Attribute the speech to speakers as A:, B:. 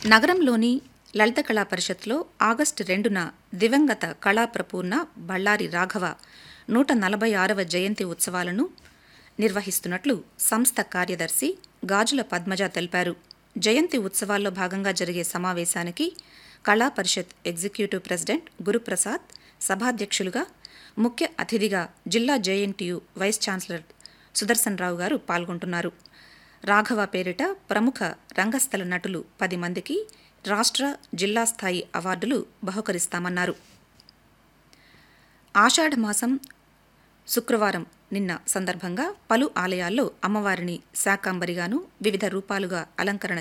A: నగరంలోని లలిత కళా పరిషత్లో ఆగస్టు రెండున దివంగత కళాప్రపూర్ణ బళ్ళారి రాఘవ నూట నలభై ఆరవ జయంతి ఉత్సవాలను నిర్వహిస్తున్నట్లు సంస్థ కార్యదర్శి గాజుల పద్మజ తెలిపారు జయంతి ఉత్సవాల్లో భాగంగా జరిగే సమావేశానికి కళా పరిషత్ ఎగ్జిక్యూటివ్ ప్రెసిడెంట్ గురుప్రసాద్ సభాధ్యక్షులుగా ముఖ్య అతిథిగా జిల్లా JNTU vice chancellor Sudarshan Rao గారు పాల్గొంటున్నారు రాఘవ పేరిట ప్రముఖ రంగస్థల నటులు పది మందికి రాష్ట్ర జిల్లా స్థాయి అవార్డులు బహుకరిస్తామన్నారు ఆషాఢ మాసం శుక్రవారం నిన్న సందర్భంగా పలు ఆలయాల్లో అమ్మవారిని శాకాంబరిగాను వివిధ రూపాలుగా అలంకరణ